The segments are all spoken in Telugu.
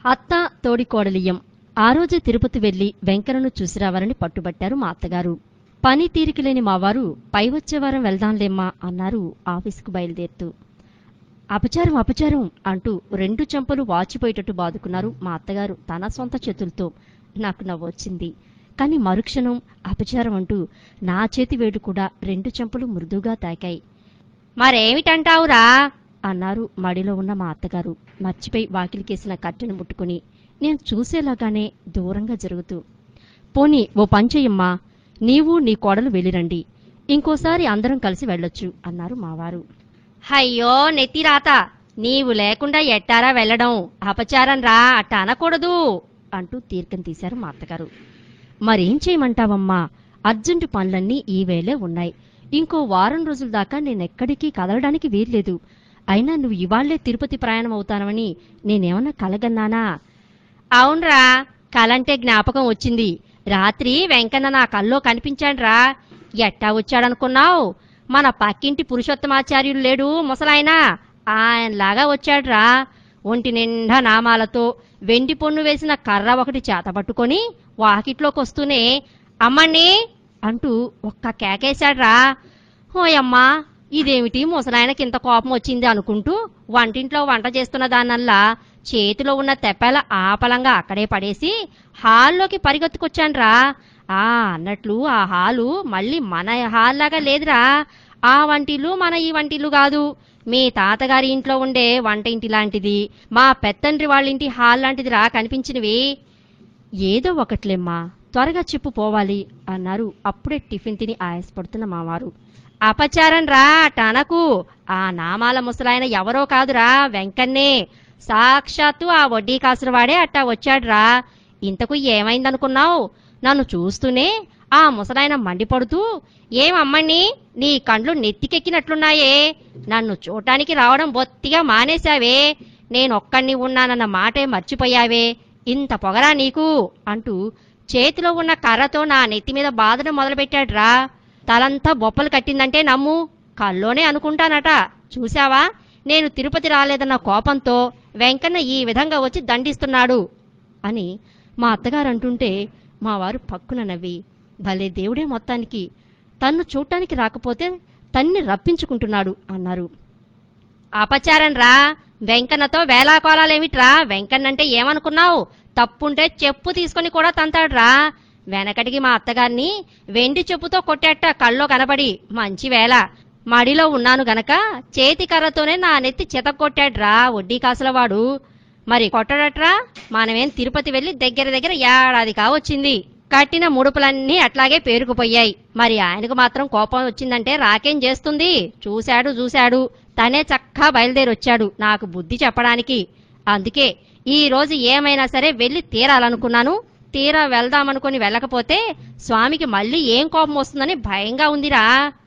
అత్త తోడికోడలియం ఆ రోజే తిరుపతి వెళ్లి వెంకన్నను చూసి రావాలని పట్టుబట్టారు మా అత్తగారు పని తీరిక లేని మావారు పై వచ్చే వారం వెళ్దాంలేమ్మా అన్నారు ఆఫీసుకు బయలుదేరుతూ అపచారం అపచారం అంటూ రెండు చెంపలు వాచిపోయేటట్టు బాదుకున్నారు మా అత్తగారు తన సొంత చేతులతో నాకు నవ్వొచ్చింది కాని మరుక్షణం అపచారం అంటూ నా చేతి వేడు కూడా రెండు చెంపలు మృదువుగా తాకాయి మరేమిటంటావురా అన్నారు మడిలో ఉన్న మా అత్తగారు మర్చిపోయి వాకిలికేసిన కట్టెను ముట్టుకుని నేను చూసేలాగానే దూరంగా జరుగుతూ పోనీ ఓ పంచేయమ్మా నీవు నీ కోడలు వెళ్ళిరండి ఇంకోసారి అందరం కలిసి వెళ్ళొచ్చు అన్నారు మావారు అయ్యో నెత్తిరాత నీవు లేకుండా ఎట్టారా వెళ్ళడం అపచారం రా అట్ట అనకూడదు అంటూ తీర్కం తీశారు మా అత్తగారు మరేం చేయమంటావమ్మా అర్జెంటు పనులన్నీ ఈ వేళే ఉన్నాయి ఇంకో వారం రోజుల దాకా నేనెక్కడికి కదలడానికి వీల్లేదు అయినా నువ్వు ఇవాళ్లే తిరుపతి ప్రయాణం అవుతానవని నేనేమన్నా కలగన్నానా అవునరా కలంటే జ్ఞాపకం వచ్చింది రాత్రి వెంకన్న నా కల్లో కనిపించాడ్రా ఎట్టా వచ్చాడనుకున్నావు మన పక్కింటి పురుషోత్తమాచార్యులు లేడు ముసలాయన ఆయనలాగా వచ్చాడ్రా ఒంటి నిండా నామాలతో వెండి పొన్ను వేసిన కర్ర ఒకటి చేత పట్టుకొని వాకిట్లోకి వస్తూనే అమ్మణ్ణి అంటూ ఒక్క కేకేశాడ్రా ఓయమ్మా ఇదేమిటి ముసలాయనకి ఇంత కోపం వచ్చింది అనుకుంటూ వంటింట్లో వంట చేస్తున్న దానల్లా చేతిలో ఉన్న తెప్పెల ఆపలంగా అక్కడే పడేసి హాల్లోకి పరిగెత్తుకొచ్చాన్రా ఆ అన్నట్లు ఆ హాలు మళ్ళీ మన హాల్ లాగా లేదురా ఆ వంటిల్లు మన ఈ వంటిల్లు కాదు మీ తాతగారి ఇంట్లో ఉండే వంట ఇంటి లాంటిది మా పెత్తండ్రి వాళ్ళ ఇంటి హాల్ లాంటిదిరా కనిపించినవి ఏదో ఒకట్లేమ్మా త్వరగా చెప్పు పోవాలి అన్నారు అప్పుడే టిఫిన్ తిని ఆయాసపడుతున్న మావారు అపచారం రా టనకు ఆ నామాల ముసలాయన ఎవరో కాదురా వెంకన్నే సాక్షాత్తు ఆ వడ్డీ కాసులవాడే అట్టా వచ్చాడురా ఇంతకు ఏమైందనుకున్నావు నన్ను చూస్తూనే ఆ ముసలాయన మండిపడుతూ ఏమమ్మణ్ణి నీ కండ్లు నెత్తికెక్కినట్లున్నాయే నన్ను చూడటానికి రావడం బొత్తిగా మానేశావే నేనొక్కడిని ఉన్నానన్న మాటే మర్చిపోయావే ఇంత పొగరా నీకు అంటూ చేతిలో ఉన్న కర్రతో నా నెత్తి మీద బాధను మొదలుపెట్టాడ్రా తలంతా బొప్పలు కట్టిందంటే నమ్ము కల్లోనే అనుకుంటానట చూశావా నేను తిరుపతి రాలేదన్న కోపంతో వెంకన్న ఈ విధంగా వచ్చి దండిస్తున్నాడు అని మా అత్తగారు అంటుంటే మా వారు పక్కున నవ్వి భలే దేవుడే మొత్తానికి తన్ను చూడటానికి రాకపోతే తన్ని రప్పించుకుంటున్నాడు అన్నారు అపచారం రా వెంకన్నతో వేలాకోలాలేమిట్రా వెంకన్నంటే ఏమనుకున్నావు తప్పుంటే చెప్పు తీసుకొని కూడా తంతాడ్రా వెనకటికి మా అత్తగారిని వెండి చెప్పుతో కొట్టేట కల్లో కనబడి మంచి వేళ మడిలో ఉన్నాను గనక చేతి కర్రతోనే నా నెత్తి చితక్కొట్టాడ్రా వడ్డీ కాసులవాడు మరి కొట్టడట్రా మనమేం తిరుపతి వెళ్లి దగ్గర దగ్గర ఏడాది కావచ్చింది కట్టిన ముడుపులన్నీ అట్లాగే పేరుకుపోయాయి మరి ఆయనకు మాత్రం కోపం వచ్చిందంటే రాకేం చేస్తుంది చూశాడు చూశాడు తనే చక్కా బయలుదేరొచ్చాడు నాకు బుద్ధి చెప్పడానికి అందుకే ఈ రోజు ఏమైనా సరే వెళ్లి తీరాలనుకున్నాను తీరా వెళ్దామనుకుని వెళ్ళకపోతే స్వామికి మళ్ళీ ఏం కోపం వస్తుందని భయంగా ఉందిరా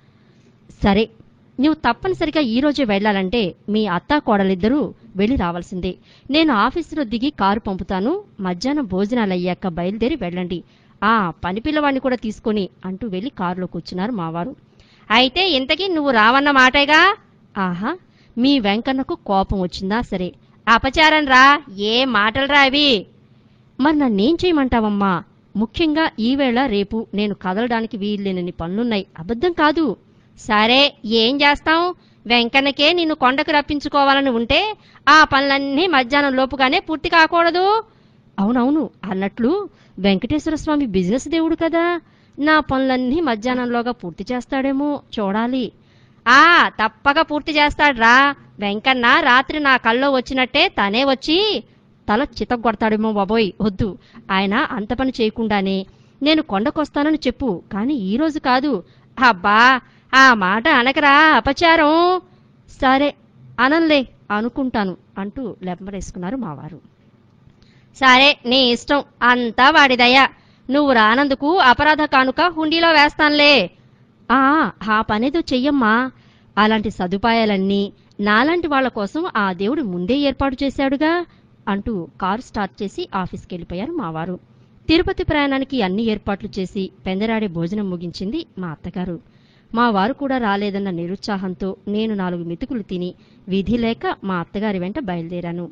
సరే నువ్వు తప్పనిసరిగా ఈ రోజే వెళ్ళాలంటే మీ అత్త కోడలిద్దరూ వెళ్ళి రావాల్సిందే నేను ఆఫీసులో దిగి కారు పంపుతాను మధ్యాహ్నం భోజనాలు అయ్యాక బయలుదేరి వెళ్ళండి ఆ పని పిల్లవాడిని కూడా తీసుకొని అంటూ వెళ్ళి కారులో కూర్చున్నారు మావారు అయితే ఇంతకీ నువ్వు రావన్న మాటేగా ఆహా మీ వెంకన్నకు కోపం వచ్చిందా సరే అపచారం రా ఏ మాటలు అవి మరి నన్నేం చేయమంటావమ్మా ముఖ్యంగా ఈవేళ రేపు నేను కదలడానికి వీల్లేనని పనులున్నాయి అబద్ధం కాదు సరే ఏం చేస్తాం వెంకన్నకే నిన్ను కొండకు రప్పించుకోవాలని ఉంటే ఆ పనులన్నీ మధ్యాహ్నం లోపుగానే పూర్తి కాకూడదు అవునవును అన్నట్లు వెంకటేశ్వర స్వామి బిజినెస్ దేవుడు కదా నా పనులన్నీ మధ్యాహ్నంలోగా పూర్తి చేస్తాడేమో చూడాలి ఆ తప్పక పూర్తి చేస్తాడ్రా వెంకన్న రాత్రి నా కల్లో వచ్చినట్టే తనే వచ్చి తల చితగొడతాడేమో బాబోయ్ వద్దు ఆయన అంత పని చేయకుండానే నేను కొండకొస్తానని చెప్పు కానీ ఈ రోజు కాదు అబ్బా ఆ మాట అనకరా అపచారం సరే అనంలే అనుకుంటాను అంటూ లెంపరేసుకున్నారు మావారు సరే నీ ఇష్టం అంతా వాడిదయ్యా నువ్వు రానందుకు అపరాధ కానుక హుండీలో వేస్తానులే ఆ ఆ పనేదో చెయ్యమ్మా అలాంటి సదుపాయాలన్నీ నాలాంటి వాళ్ళ కోసం ఆ దేవుడు ముందే ఏర్పాటు చేశాడుగా అంటూ కారు స్టార్ట్ చేసి ఆఫీస్కి వెళ్ళిపోయారు మావారు తిరుపతి ప్రయాణానికి అన్ని ఏర్పాట్లు చేసి పెందరాడే భోజనం ముగించింది మా అత్తగారు మా వారు కూడా రాలేదన్న నిరుత్సాహంతో నేను నాలుగు మెతుకులు తిని విధి లేక మా అత్తగారి వెంట బయలుదేరాను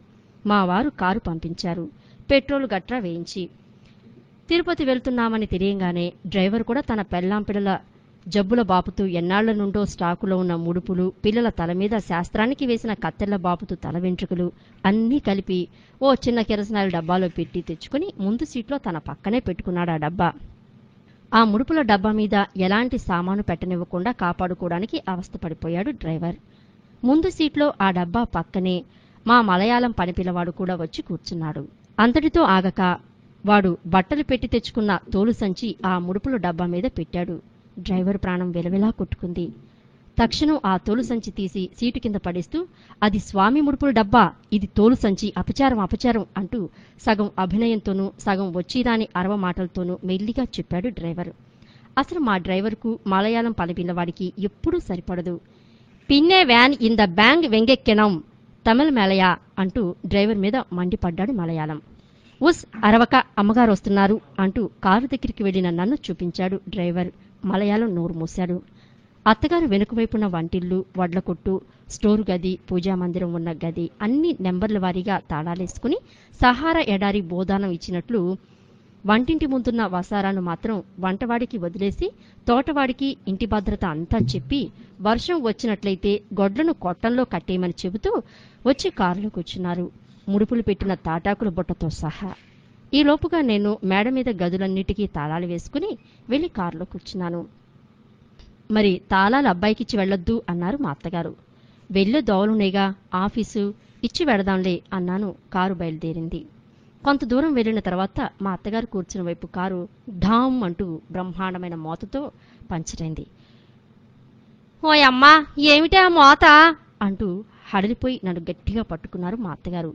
మా వారు కారు పంపించారు పెట్రోల్ గట్రా వేయించి తిరుపతి వెళ్తున్నామని తెలియంగానే డ్రైవర్ కూడా తన పెళ్ళాం పిల్లల జబ్బుల బాపుతూ ఎన్నాళ్ల నుండో స్టాకులో ఉన్న ముడుపులు పిల్లల తల మీద శాస్త్రానికి వేసిన కత్తెళ్ల బాపుతూ తల వెంట్రుకలు అన్నీ కలిపి ఓ చిన్న కిరసనాయిల డబ్బాలో పెట్టి తెచ్చుకుని ముందు సీట్లో తన పక్కనే పెట్టుకున్నాడు ఆ డబ్బా ఆ ముడుపుల డబ్బా మీద ఎలాంటి సామాను పెట్టనివ్వకుండా కాపాడుకోవడానికి అవస్థపడిపోయాడు డ్రైవర్ ముందు సీట్లో ఆ డబ్బా పక్కనే మా మలయాళం పనిపిల్లవాడు కూడా వచ్చి కూర్చున్నాడు అంతటితో ఆగక వాడు బట్టలు పెట్టి తెచ్చుకున్న తోలు సంచి ఆ ముడుపుల డబ్బా మీద పెట్టాడు డ్రైవర్ ప్రాణం వెలవెలా కొట్టుకుంది తక్షణం ఆ తోలు సంచి తీసి సీటు కింద పడేస్తూ అది స్వామి ముడుపుల డబ్బా ఇది తోలు సంచి అపచారం అపచారం అంటూ సగం అభినయంతోనూ సగం వచ్చిరాని అరవ మాటలతోనూ మెల్లిగా చెప్పాడు డ్రైవర్ అసలు మా డ్రైవర్కు మలయాళం పనిపిల్లవాడికి ఎప్పుడూ సరిపడదు పిన్నే వ్యాన్ ఇన్ ద బ్యాంగ్ వెంగెక్కెనం తమిళ మేళయా అంటూ డ్రైవర్ మీద మండిపడ్డాడు మలయాళం ఉస్ అరవక అమ్మగారు వస్తున్నారు అంటూ కారు దగ్గరికి వెళ్లిన నన్ను చూపించాడు డ్రైవర్ మలయాళం నోరు మూశాడు అత్తగారు వెనుక వైపున వంటిల్లు వడ్ల కొట్టు స్టోరు గది పూజా మందిరం ఉన్న గది అన్ని నెంబర్ల వారీగా తాళాలేసుకుని సహారా ఎడారి బోధానం ఇచ్చినట్లు వంటింటి ముందున్న వసారాను మాత్రం వంటవాడికి వదిలేసి తోటవాడికి ఇంటి భద్రత అంతా చెప్పి వర్షం వచ్చినట్లయితే గొడ్లను కొట్టంలో కట్టేయమని చెబుతూ వచ్చి కారులో కూర్చున్నారు ముడుపులు పెట్టిన తాటాకుల బుట్టతో సహా ఈ లోపుగా నేను మేడ మీద గదులన్నిటికీ తాళాలు వేసుకుని వెళ్లి కారులో కూర్చున్నాను మరి తాళాలు అబ్బాయికిచ్చి వెళ్ళొద్దు అన్నారు మా అత్తగారు వెళ్ళే దోవలునేగా ఆఫీసు ఇచ్చి వెడదాంలే అన్నాను కారు బయలుదేరింది కొంత దూరం వెళ్ళిన తర్వాత మా అత్తగారు కూర్చున్న వైపు కారు ఢామ్ అంటూ బ్రహ్మాండమైన మోతతో పంచరైంది ఓయ్ అమ్మా ఏమిటా మోత అంటూ హడలిపోయి నన్ను గట్టిగా పట్టుకున్నారు మా అత్తగారు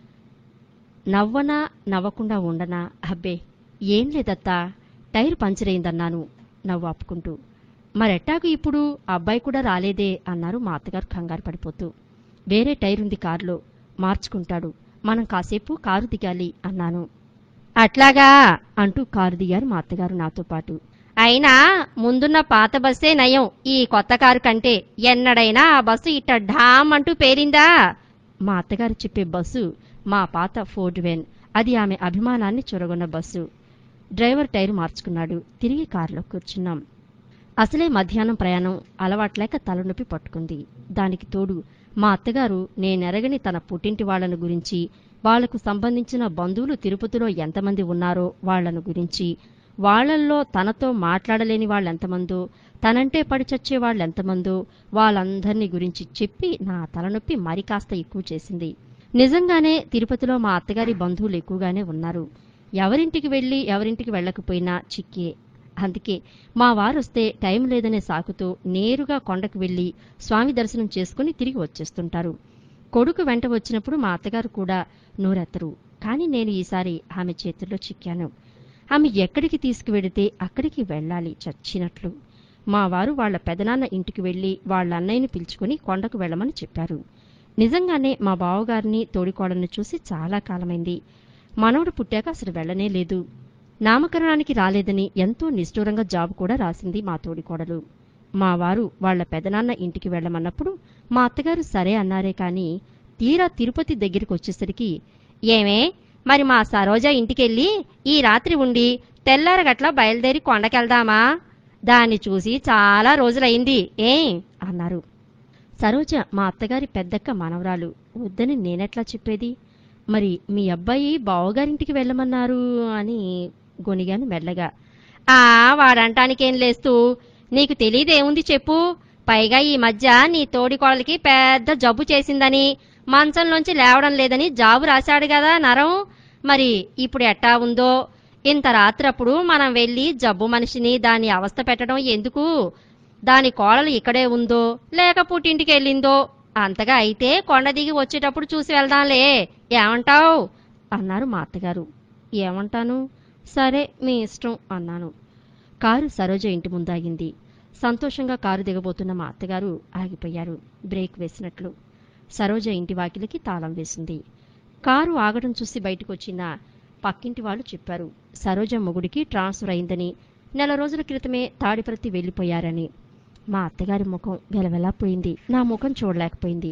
నవ్వనా నవ్వకుండా ఉండనా అబ్బే ఏం లేదత్తా టైర్ పంచరైందన్నాను నవ్వు ఆపుకుంటూ మరెట్టాకు ఇప్పుడు అబ్బాయి కూడా రాలేదే అన్నారు మా అత్తగారు కంగారు పడిపోతూ వేరే టైర్ ఉంది కారులో మార్చుకుంటాడు మనం కాసేపు కారు దిగాలి అన్నాను అట్లాగా అంటూ కారు దిగారు మా అత్తగారు నాతో పాటు అయినా ముందున్న పాత బస్సే నయం ఈ కొత్త కారు కంటే ఎన్నడైనా ఆ బస్సు ఇట్ట ఢామ్ అంటూ పేరిందా మా అత్తగారు చెప్పే బస్సు మా పాత ఫోర్డ్ వెన్ అది ఆమె అభిమానాన్ని చొరగొన్న బస్సు డ్రైవర్ టైర్ మార్చుకున్నాడు తిరిగి కారులో కూర్చున్నాం అసలే మధ్యాహ్నం ప్రయాణం అలవాట్లేక తలనొప్పి పట్టుకుంది దానికి తోడు మా అత్తగారు నేనెరగని తన పుట్టింటి వాళ్ళను గురించి వాళ్లకు సంబంధించిన బంధువులు తిరుపతిలో ఎంతమంది ఉన్నారో వాళ్లను గురించి వాళ్ళల్లో తనతో మాట్లాడలేని వాళ్ళెంతమందో తనంటే పడి చచ్చే వాళ్ళెంతమందో వాళ్ళందరినీ గురించి చెప్పి నా తలనొప్పి మరి కాస్త ఎక్కువ చేసింది నిజంగానే తిరుపతిలో మా అత్తగారి బంధువులు ఎక్కువగానే ఉన్నారు ఎవరింటికి వెళ్ళి ఎవరింటికి వెళ్ళకపోయినా చిక్కే అందుకే మా వారొస్తే టైం లేదనే సాకుతో నేరుగా కొండకు వెళ్ళి స్వామి దర్శనం చేసుకుని తిరిగి వచ్చేస్తుంటారు కొడుకు వెంట వచ్చినప్పుడు మా అత్తగారు కూడా నోరెత్తరు కానీ నేను ఈసారి ఆమె చేతుల్లో చిక్కాను ఆమె ఎక్కడికి తీసుకువెడితే అక్కడికి వెళ్ళాలి చచ్చినట్లు మా వారు వాళ్ళ పెదనాన్న ఇంటికి వెళ్ళి వాళ్ళ అన్నయ్యని పిలుచుకుని కొండకు వెళ్ళమని చెప్పారు నిజంగానే మా బావగారిని తోడికోడలను చూసి చాలా కాలమైంది మనవడు పుట్టాక అసలు వెళ్ళనే లేదు నామకరణానికి రాలేదని ఎంతో నిష్ఠూరంగా జాబ్ కూడా రాసింది మా తోడికోడలు మా వారు వాళ్ళ పెదనాన్న ఇంటికి వెళ్ళమన్నప్పుడు మా అత్తగారు సరే అన్నారే కాని తీరా తిరుపతి దగ్గరికి వచ్చేసరికి ఏమే మరి మా సరోజ ఇంటికెళ్ళి ఈ రాత్రి ఉండి తెల్లారగట్ల బయలుదేరి కొండకెళ్దామా దాన్ని చూసి చాలా రోజులైంది ఏ అన్నారు సరోజ మా అత్తగారి పెద్దక్క మనవరాలు వద్దని నేనెట్లా చెప్పేది మరి మీ అబ్బాయి బావగారింటికి వెళ్ళమన్నారు అని గొనిగాను మెల్లగా ఆ వాడంటానికేం లేస్తూ నీకు తెలియదేముంది చెప్పు పైగా ఈ మధ్య నీ తోడికోడలికి పెద్ద జబ్బు చేసిందని మంచంలోంచి లేవడం లేదని జాబు రాశాడు కదా నరం మరి ఇప్పుడు ఎట్టా ఉందో ఇంత రాత్రప్పుడు మనం వెళ్ళి జబ్బు మనిషిని దాని అవస్థ పెట్టడం ఎందుకు దాని కోడలు ఇక్కడే ఉందో లేక పుట్టింటికి వెళ్ళిందో అంతగా అయితే కొండ దిగి వచ్చేటప్పుడు చూసి వెళ్దాంలే ఏమంటావ్ అన్నారు మా అత్తగారు ఏమంటాను సరే మీ ఇష్టం అన్నాను కారు సరోజ ఇంటి ముందాగింది సంతోషంగా కారు దిగబోతున్న మా అత్తగారు ఆగిపోయారు బ్రేక్ వేసినట్లు సరోజ ఇంటి వాకిలికి తాళం వేసింది కారు ఆగడం చూసి బయటకు వచ్చిన పక్కింటి వాళ్ళు చెప్పారు సరోజ మొగుడికి ట్రాన్స్ఫర్ అయిందని నెల రోజుల క్రితమే తాడిపత్రి వెళ్ళిపోయారని మా అత్తగారి ముఖం వెలవెలా పోయింది నా ముఖం చూడలేకపోయింది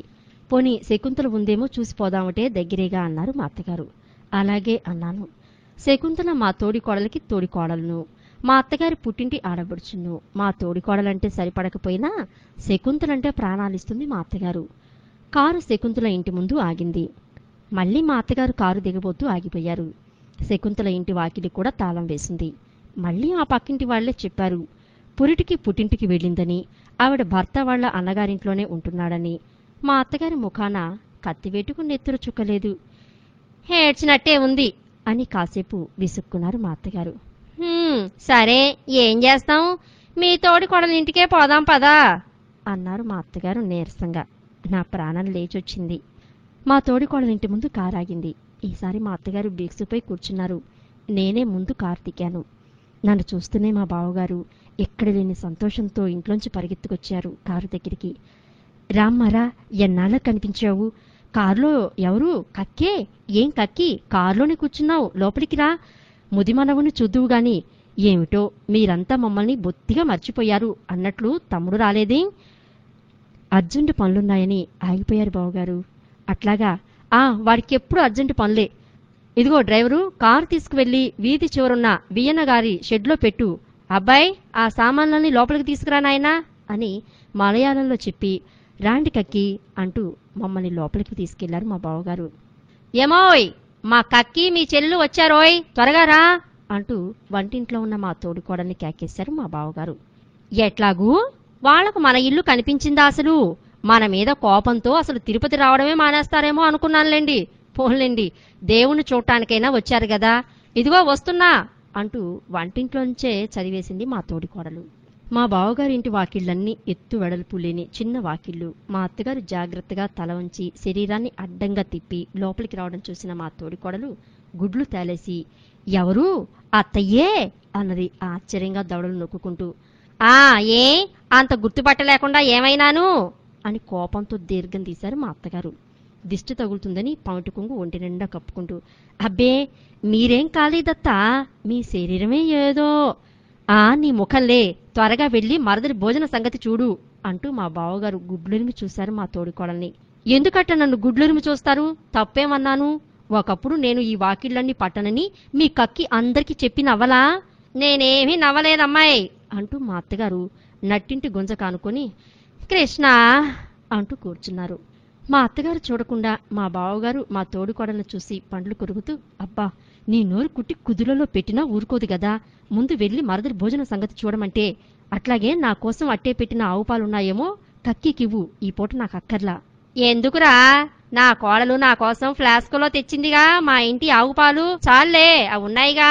పోనీ శకుంతల ఉందేమో చూసిపోదామటే దగ్గరేగా అన్నారు మా అత్తగారు అలాగే అన్నాను శకుంతల మా తోడి కోడలికి తోడి కోడలను మా అత్తగారి పుట్టింటి ఆడబడుచును మా తోడి కోడలంటే సరిపడకపోయినా శకుంతలంటే ప్రాణాలిస్తుంది మా అత్తగారు కారు శకుంతల ఇంటి ముందు ఆగింది మళ్ళీ మా అత్తగారు కారు దిగబోతూ ఆగిపోయారు శకుంతల ఇంటి వాకిలి కూడా తాళం వేసింది మళ్ళీ ఆ పక్కింటి వాళ్లే చెప్పారు పురిటికి పుట్టింటికి వెళ్ళిందని ఆవిడ భర్త వాళ్ళ అన్నగారింట్లోనే ఉంటున్నాడని మా అత్తగారి ముఖాన కత్తివేటుకు నెత్తురు చుక్కలేదు ఏడ్చినట్టే ఉంది అని కాసేపు విసుక్కున్నారు మా అత్తగారు "హ్మ్, సరే ఏం చేస్తాం మీ తోడి కొడల ఇంటికే పోదాం పదా అన్నారు మా అత్తగారు నీరసంగా నా ప్రాణం లేచొచ్చింది మా తోడి కోడల ఇంటి ముందు కారు ఆగింది ఈసారి మా అత్తగారు బీక్సుపై కూర్చున్నారు నేనే ముందు కారు దిగాను నన్ను చూస్తూనే మా బావగారు ఎక్కడ లేని సంతోషంతో ఇంట్లోంచి పరిగెత్తుకొచ్చారు కారు దగ్గరికి రామ్మారా ఎన్నాళ్ళకు కనిపించావు కారులో ఎవరు కక్కే ఏం కక్కి కారులోనే కూర్చున్నావు లోపలికి రా ముదిమనవుని చూద్దువు గాని ఏమిటో మీరంతా మమ్మల్ని బొత్తిగా మర్చిపోయారు అన్నట్లు తమ్ముడు రాలేదే అర్జెంటు పనులున్నాయని ఆగిపోయారు బావగారు అట్లాగా ఆ వాడికి ఎప్పుడు అర్జెంటు పనులే ఇదిగో డ్రైవరు కారు తీసుకువెళ్లి వీధి చివరున్న వియ్యన్న గారి షెడ్లో పెట్టు అబ్బాయి ఆ సామాన్లన్నీ లోపలికి తీసుకురా నాయనా అని మలయాళంలో చెప్పి రాండి కక్కి అంటూ మమ్మల్ని లోపలికి తీసుకెళ్లారు మా బావగారు ఏమోయ్ మా కక్కి మీ చెల్లు వచ్చారోయ్ త్వరగా రా అంటూ వంటింట్లో ఉన్న మా తోడుకోడల్ని కేకేశారు మా బావగారు ఎట్లాగూ వాళ్లకు మన ఇల్లు కనిపించిందా అసలు మన మీద కోపంతో అసలు తిరుపతి రావడమే మానేస్తారేమో అనుకున్నానులేండి పోన్లేండి దేవుణ్ణి చూడటానికైనా వచ్చారు కదా ఇదిగో వస్తున్నా అంటూ వంటింట్లోంచే చదివేసింది మా తోడికోడలు మా బావగారి ఇంటి వాకిళ్ళన్నీ ఎత్తు వెడల్పు లేని చిన్న వాకిళ్ళు మా అత్తగారు జాగ్రత్తగా తల ఉంచి శరీరాన్ని అడ్డంగా తిప్పి లోపలికి రావడం చూసిన మా తోడికోడలు గుడ్లు తేలేసి ఎవరు అత్తయ్యే అన్నది ఆశ్చర్యంగా దవడలు నొక్కుంటూ ఆ ఏ అంత గుర్తుపట్టలేకుండా ఏమైనాను అని కోపంతో దీర్ఘం తీశారు మా అత్తగారు దిష్టి తగులుతుందని పౌటి కొంగు ఒంటి నిండా కప్పుకుంటూ అబ్బే మీరేం కాలేదత్తా మీ శరీరమే ఏదో ఆ నీ ముఖంలే త్వరగా వెళ్ళి మరదలి భోజన సంగతి చూడు అంటూ మా బావగారు గుడ్లురిమి చూశారు మా తోడికోడల్ని ఎందుకట్ట నన్ను గుడ్లురిమి చూస్తారు తప్పేమన్నాను ఒకప్పుడు నేను ఈ వాకిళ్ళన్నీ పట్టనని మీ కక్కి అందరికీ చెప్పి నవ్వలా నేనేమీ నవ్వలేదమ్మాయి అంటూ మా అత్తగారు నట్టింటి గుంజ కానుకొని కృష్ణ అంటూ కూర్చున్నారు మా అత్తగారు చూడకుండా మా బావగారు మా తోడుకోడలను చూసి పండ్లు కొరుకుతూ అబ్బా నీ నోరు కుట్టి కుదులలో పెట్టినా ఊరుకోదు గదా ముందు వెళ్ళి మరదలి భోజన సంగతి చూడమంటే అట్లాగే నా కోసం అట్టే పెట్టిన ఆవు పాలున్నాయేమో కక్కికివ్వు ఈ పూట నాకు అక్కర్లా ఎందుకురా నా కోడలు నా కోసం ఫ్లాస్కులో తెచ్చిందిగా మా ఇంటి ఆవు పాలు చాలే అవి ఉన్నాయిగా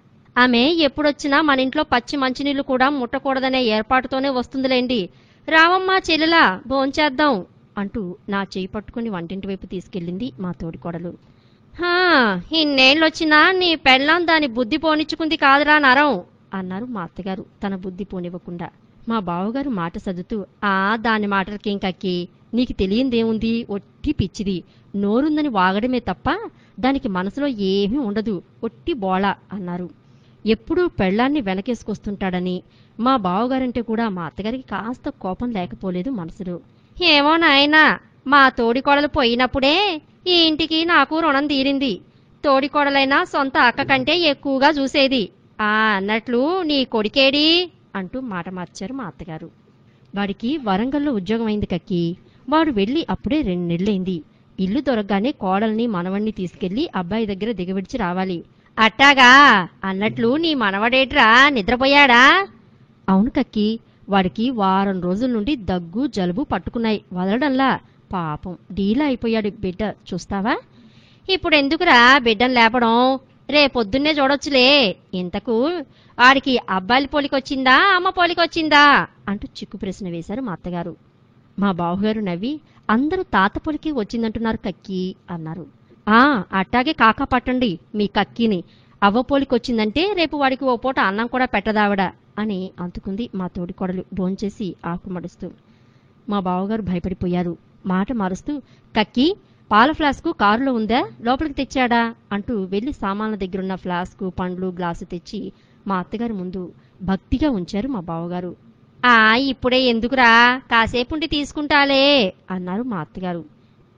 ఆమె ఎప్పుడొచ్చినా మన ఇంట్లో పచ్చి మంచినీళ్లు కూడా ముట్టకూడదనే ఏర్పాటుతోనే వస్తుందిలేండి రావమ్మా చెల్లెలా భోంచేద్దాం అంటూ నా చేయి పట్టుకుని వంటింటి వైపు తీసుకెళ్ళింది మా తోడికోడలు హా ఇన్నేళ్ళొచ్చినా నీ పెళ్ళాం దాని బుద్ధి పోనిచ్చుకుంది కాదురా నరం అన్నారు మా అత్తగారు తన బుద్ధి పోనివ్వకుండా మా బావగారు మాట సదుతూ ఆ దాని మాటలకేం కక్కి నీకు తెలియందేముంది ఒట్టి పిచ్చిది నోరుందని వాగడమే తప్ప దానికి మనసులో ఏమీ ఉండదు ఒట్టి బోళ అన్నారు ఎప్పుడూ పెళ్ళాన్ని వెనకేసుకొస్తుంటాడని మా బావగారంటే కూడా మా అత్తగారికి కాస్త కోపం లేకపోలేదు మనసులో ఏమో నాయనా మా తోడికోడలు పోయినప్పుడే ఈ ఇంటికి నాకు రుణం తీరింది తోడికోడలైనా సొంత అక్క కంటే ఎక్కువగా చూసేది ఆ అన్నట్లు నీ కొడికేడి అంటూ మాట మార్చారు మా అత్తగారు వాడికి వరంగల్లో ఉద్యోగం అయింది కక్కి వాడు వెళ్ళి అప్పుడే రెండు నెలలైంది ఇల్లు దొరకగానే కోడల్ని మనవణ్ణి తీసుకెళ్లి అబ్బాయి దగ్గర దిగవిడిచి రావాలి అట్టాగా అన్నట్లు నీ మనవడేట్రా నిద్రపోయాడా అవును కక్కి వాడికి వారం రోజుల నుండి దగ్గు జలుబు పట్టుకున్నాయి వదలడంలా పాపం డీలా అయిపోయాడు బిడ్డ చూస్తావా ఇప్పుడు ఎందుకురా బిడ్డను లేపడం రేపొద్దున్నే చూడొచ్చులే ఇంతకు వాడికి అబ్బాయిల పోలికొచ్చిందా అమ్మ పోలికొచ్చిందా అంటూ చిక్కు ప్రశ్న వేశారు మా అత్తగారు మా బావగారు నవ్వి అందరూ తాత పొలికి వచ్చిందంటున్నారు కక్కి అన్నారు ఆ అట్టాగే కాకా పట్టండి మీ కక్కిని అవ్వ పోలికొచ్చిందంటే రేపు వాడికి ఓ పూట అన్నం కూడా పెట్టదావిడ అని అంతుకుంది మా తోడికోడలు భోంచేసి ఆకు మడుస్తూ మా బావగారు భయపడిపోయారు మాట మారుస్తూ కక్కి పాల ఫ్లాస్కు కారులో ఉందా లోపలికి తెచ్చాడా అంటూ వెళ్లి సామాన్ల దగ్గరున్న ఫ్లాస్కు పండ్లు గ్లాసు తెచ్చి మా అత్తగారి ముందు భక్తిగా ఉంచారు మా బావగారు ఆ ఇప్పుడే ఎందుకురా కాసేపుండి తీసుకుంటాలే అన్నారు మా అత్తగారు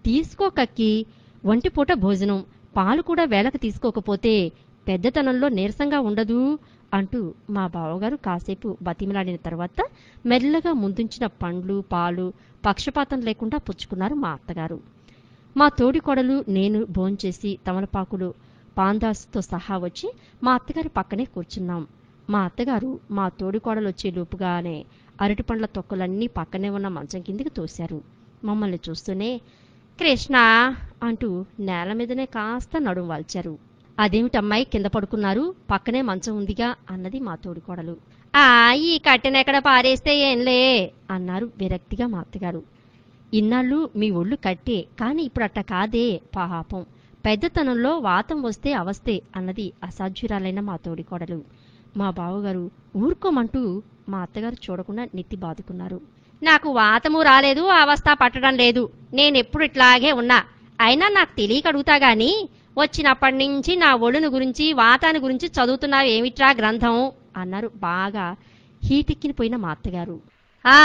తీసుకోకక్కి ఒంటిపూట భోజనం పాలు కూడా వేళకు తీసుకోకపోతే పెద్దతనంలో నీరసంగా ఉండదు అంటూ మా బావగారు కాసేపు బతిమలాడిన తర్వాత మెల్లగా ముందుంచిన పండ్లు పాలు పక్షపాతం లేకుండా పుచ్చుకున్నారు మా అత్తగారు మా తోడికోడలు నేను భోంచేసి తమలపాకులు పాందాసుతో సహా వచ్చి మా అత్తగారి పక్కనే కూర్చున్నాం మా అత్తగారు మా తోడికోడలు వచ్చే లోపుగానే అరటిపండ్ల తొక్కలన్నీ పక్కనే ఉన్న మంచం కిందికి తోశారు మమ్మల్ని చూస్తూనే కృష్ణ అంటూ నేల మీదనే కాస్త నడుం వాల్చారు అదేమిటమ్మాయి కింద పడుకున్నారు పక్కనే మంచం ఉందిగా అన్నది మా తోడికోడలు ఆ ఈ కట్టెనెక్కడ పారేస్తే ఏంలే అన్నారు విరక్తిగా మా అత్తగారు ఇన్నాళ్ళు మీ ఒళ్ళు కట్టే కాని ఇప్పుడు అట్ట కాదే పాపం పెద్దతనంలో వాతం వస్తే అవస్తే అన్నది అసాధ్యురాలైన మా తోడికోడలు మా బావగారు ఊరుకోమంటూ మా అత్తగారు చూడకుండా నెత్తి బాదుకున్నారు నాకు వాతము రాలేదు అవస్థ పట్టడం లేదు నేనెప్పుడు ఇట్లాగే ఉన్నా అయినా నాకు తెలియక అడుగుతా గాని వచ్చినప్పటి నుంచి నా ఒళ్ళును గురించి వాతాన్ని గురించి చదువుతున్నావు ఏమిట్రా గ్రంథం అన్నారు బాగా హీటెక్కినిపోయిన మా అత్తగారు ఆ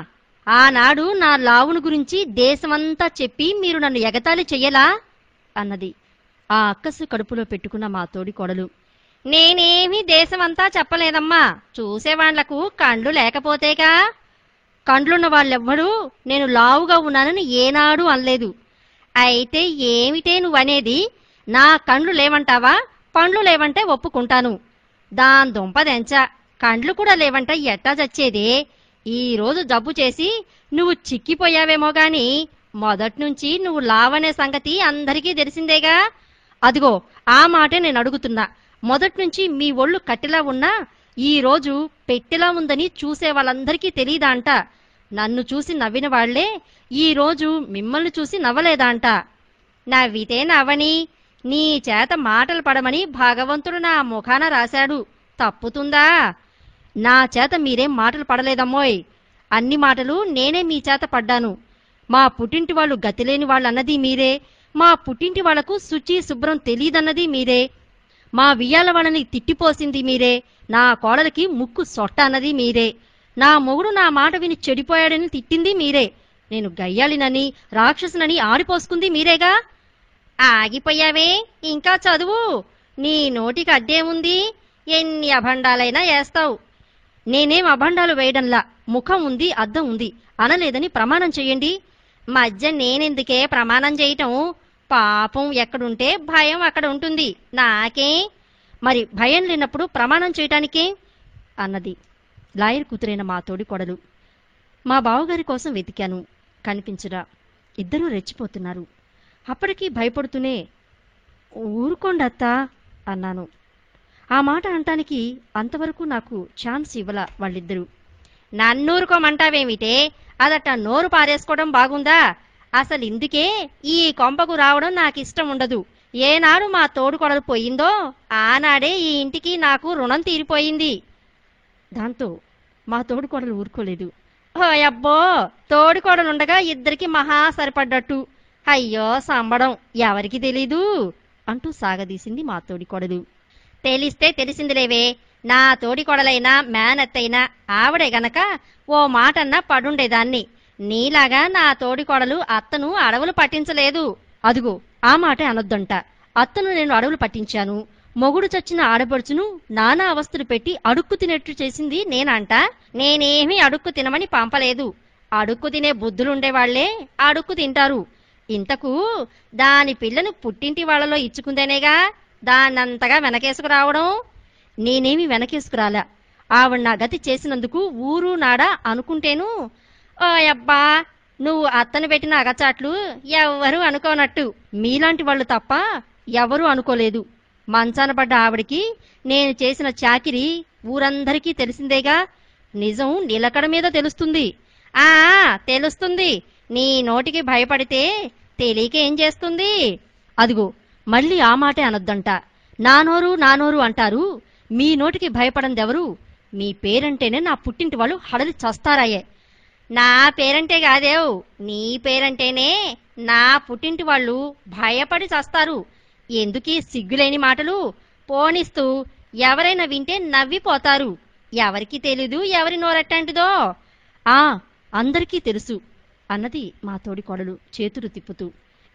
ఆనాడు నా లావును గురించి దేశమంతా చెప్పి మీరు నన్ను ఎగతాళి చెయ్యలా అన్నది ఆ అక్కసు కడుపులో పెట్టుకున్న మా తోడి కోడలు నేనేమీ దేశమంతా చెప్పలేదమ్మా చూసేవాళ్లకు కండ్లు లేకపోతేగా కండ్లున్న వాళ్ళెవ్వరూ నేను లావుగా ఉన్నానని ఏనాడు అనలేదు అయితే ఏమిటే నువ్వనేది నా కండ్లు లేవంటావా పండ్లు లేవంటే ఒప్పుకుంటాను దాని దుంపదెంచ కండ్లు కూడా లేవంట ఎట్టా చచ్చేదే ఈ రోజు జబ్బు చేసి నువ్వు చిక్కిపోయావేమో గాని మొదట్నుంచి నువ్వు లావనే సంగతి అందరికీ తెలిసిందేగా అదిగో ఆ మాటే నేను అడుగుతున్నా మొదట్నుంచి మీ ఒళ్ళు కట్టెలా ఉన్నా ఈ రోజు పెట్టెలా ఉందని చూసే వాళ్ళందరికీ తెలీదా అంట నన్ను చూసి నవ్విన వాళ్లే ఈ రోజు మిమ్మల్ని చూసి నవ్వలేదా అంట నవ్వితే నవ్వని నీ చేత మాటలు పడమని భగవంతుడు నా ముఖాన రాశాడు తప్పుతుందా నా చేత మీరేం మాటలు పడలేదమ్మోయ్ అన్ని మాటలు నేనే మీ చేత పడ్డాను మా పుట్టింటి వాళ్ళు గతిలేని వాళ్ళు అన్నది మీరే మా పుట్టింటి వాళ్లకు శుచి శుభ్రం తెలియదన్నది మీరే మా వియ్యాల వాళ్ళని తిట్టిపోసింది మీరే నా కోడలికి ముక్కు సొట్ట అన్నది మీరే నా మొగుడు నా మాట విని చెడిపోయాడని తిట్టింది మీరే నేను గయ్యాలినని రాక్షసునని ఆడిపోసుకుంది మీరేగా ఆగిపోయావే ఇంకా చదువు నీ నోటికి అడ్డేముంది ఎన్ని అభండాలైనా వేస్తావు నేనేం అభండాలు వేయడంలా ముఖం ఉంది అద్దం ఉంది అనలేదని ప్రమాణం చెయ్యండి మధ్య నేనెందుకే ప్రమాణం చేయటం పాపం ఎక్కడుంటే భయం అక్కడ ఉంటుంది నాకే మరి భయం లేనప్పుడు ప్రమాణం చేయటానికే అన్నది లాయర్ కూతురైన మా తోడి కొడలు మా బావగారి కోసం వెతికాను కనిపించరా ఇద్దరూ రెచ్చిపోతున్నారు అప్పటికీ భయపడుతూనే ఊరుకోండి అత్తా అన్నాను ఆ మాట అంటానికి అంతవరకు నాకు ఛాన్స్ ఇవ్వల వాళ్ళిద్దరూ నన్నూరుకోమంటావేమిటే అదట నోరు పారేసుకోవడం బాగుందా అసలు ఇందుకే ఈ కొంపకు రావడం నాకు ఇష్టం ఉండదు ఏనాడు మా తోడుకొడలు పోయిందో ఆనాడే ఈ ఇంటికి నాకు రుణం తీరిపోయింది దాంతో మా తోడుకోడలు ఊరుకోలేదు ఓ అబ్బో తోడుకోడలుండగా ఇద్దరికి మహా సరిపడ్డట్టు అయ్యో సంబడం ఎవరికి తెలీదు అంటూ సాగదీసింది మా తోడికోడలు తెలిస్తే తెలిసిందిలేవే నా తోడికోడలైనా మేనత్తైనా ఆవిడే గనక ఓ మాటన్నా పడుండేదాన్ని నీలాగా నా తోడికోడలు అత్తను అడవులు పట్టించలేదు అదుగో ఆ మాటే అనొద్దంట అత్తను నేను అడవులు పట్టించాను మొగుడు చచ్చిన ఆడపడుచును నానా అవస్థలు పెట్టి అడుక్కు తినేట్టు చేసింది నేనంట నేనేమీ అడుక్కు తినమని పంపలేదు అడుక్కు తినే బుద్ధులుండేవాళ్లే అడుక్కు తింటారు ఇంతకు దాని పిల్లను పుట్టింటి వాళ్ళలో ఇచ్చుకుందేనేగా దాన్నంతగా వెనకేసుకురావడం నేనేమి వెనకేసుకురాలా ఆవిడ నా గతి చేసినందుకు ఊరు నాడా అనుకుంటేను ఓ అబ్బా నువ్వు అత్తను పెట్టిన అగచాట్లు ఎవ్వరూ అనుకోనట్టు మీలాంటి వాళ్ళు తప్ప ఎవరూ అనుకోలేదు మంచాన పడ్డ ఆవిడికి నేను చేసిన చాకిరి ఊరందరికీ తెలిసిందేగా నిజం నిలకడ మీద తెలుస్తుంది ఆ తెలుస్తుంది నీ నోటికి భయపడితే తెలియక ఏం చేస్తుంది అదిగో మళ్ళీ ఆ మాటే అనొద్దంట నానోరు నానోరు అంటారు మీ నోటికి భయపడందెవరు మీ పేరంటేనే నా పుట్టింటి వాళ్ళు హడలి చస్తారాయే నా పేరంటే కాదేవ్ నీ పేరంటేనే నా పుట్టింటి వాళ్ళు భయపడి చస్తారు ఎందుకీ సిగ్గులేని మాటలు పోనిస్తూ ఎవరైనా వింటే నవ్విపోతారు ఎవరికి తెలీదు ఎవరి నోరెట్టంటిదో ఆ అందరికీ తెలుసు అన్నది మా తోడి కోడలు చేతులు తిప్పుతూ